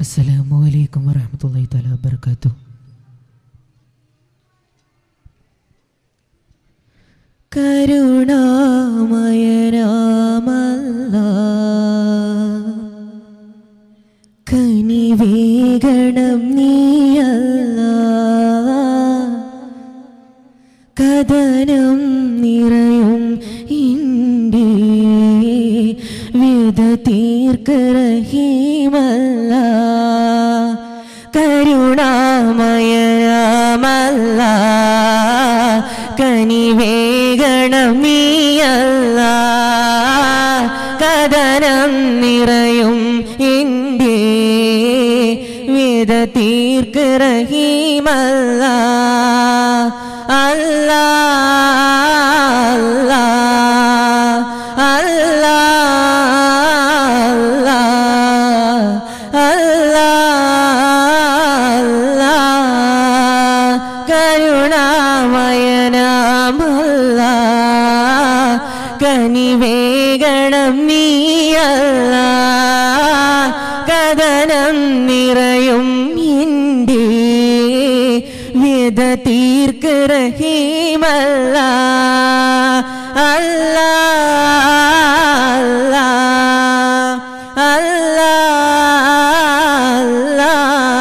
അസ്സലാമു അലൈക്കും വറഹ്മത്തുള്ളാഹി തആല വബറകാതുഹു കരുണാമയനാമല്ല കനിവേഗണം നീയല്ല കഥനം നിറയും ഇൻ്റെ വേദ തീർക്കറഹീമല്ല കരുണാമയനാമല്ല കനിവേഗണം നീയല്ല കഥനം നിറയും ഇൻ്റെ വേദ തീർക്കറഹീമല്ല അല്ലാ അല്ലാ അല്ലാ അല്ലാ അല്ലാ കരുണാമയനാമല്ല കനിവേഗണം നീയല്ല കഥനം നിറയും ഇൻ്റെ വേദ തീർക്കറഹീമല്ല അല്ലാ അല്ലാ അല്ലാ അല്ലാ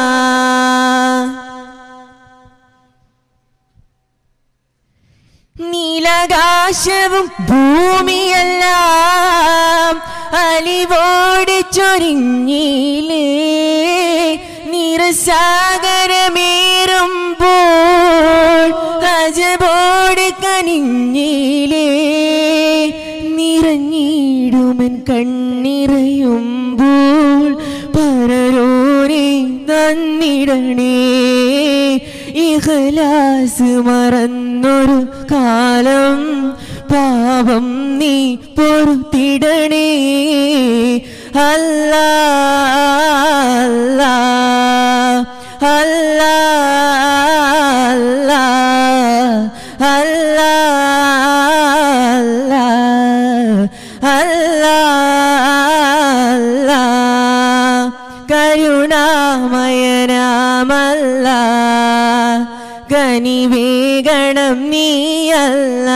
നീലകാശവും ഭൂമിയെല്ലാം അലിവോടെ ചൊരിഞ്ഞിലേ നിറസാഗരമേറുമ്പോൾ അജബോടെ കനിഞ്ഞിലേ നിറഞ്ഞിടുമൻ കണ്ണിറയുമ്പോൾ പരരോരെ നന്നിടണേ ഇഹലാസ് മറന്നൊരു കാലം പാപം നീ പൊറുത്തിടണേ അല്ലാ അല്ലാ അല്ലാ അല്ലാ അല്ലാ അല്ലാ അല്ലാ കരുണാമയനാമല്ല കനിവേഗണം നീയല്ല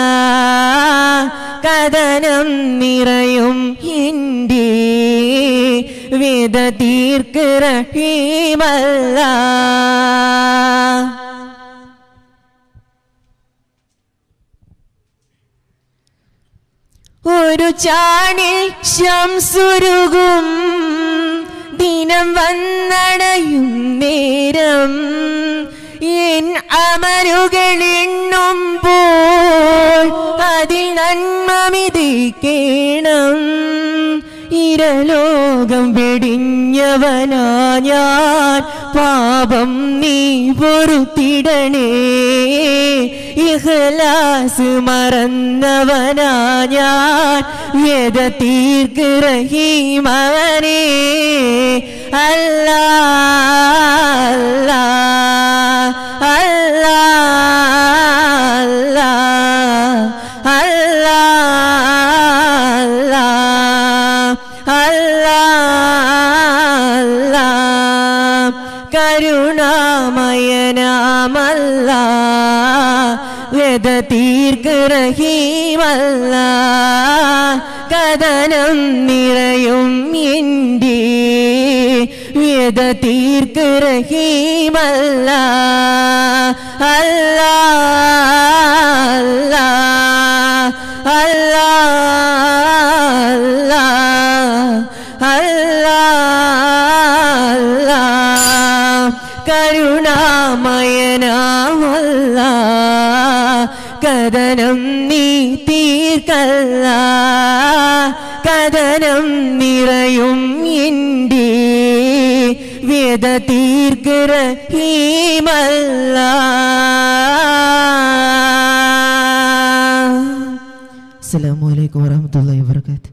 കഥനം നിറയും എൻ്റെ വേദ തീർക്കറഹീമല്ല ഒരു ചാണിൽ ശംസുരുകും ദിനം വന്നടയും നേരം എൻ അമരുകളെണ്ണുമ്പോൾ അതിൽ നന്മമിതിക്കേണം ഇരലോകം വെടിഞ്ഞവനാ ഞാൻ പാപം നീ പൊറുത്തിടണേ ഇഹ്ലാസ് മറന്നവനാ ഞാൻ വേദ തീർക്കറഹീമവനേ അല്ലാ അല്ലാ അല്ലാ അല്ലാ അല്ലാ അല്ലാ കരുണാമയനാമല്ല വേദ തീർക്കറഹീമല്ല കഥനം നിറയും എൻ്റെ വേദ തീർക്കറഹീമല്ല അല്ലാ അല്ലാ അല്ലാ അല്ലാ അല്ലാ കരുണാമയനാമല്ല കഥനം നീ തീർക്കല്ല കഥനം നിറയും എൻ്റെ വേദ തീർക്കറഹീമല്ല അസ്സലാമു അലൈക്കും വറഹ്മത്തുള്ളാഹി വബറകാതുഹു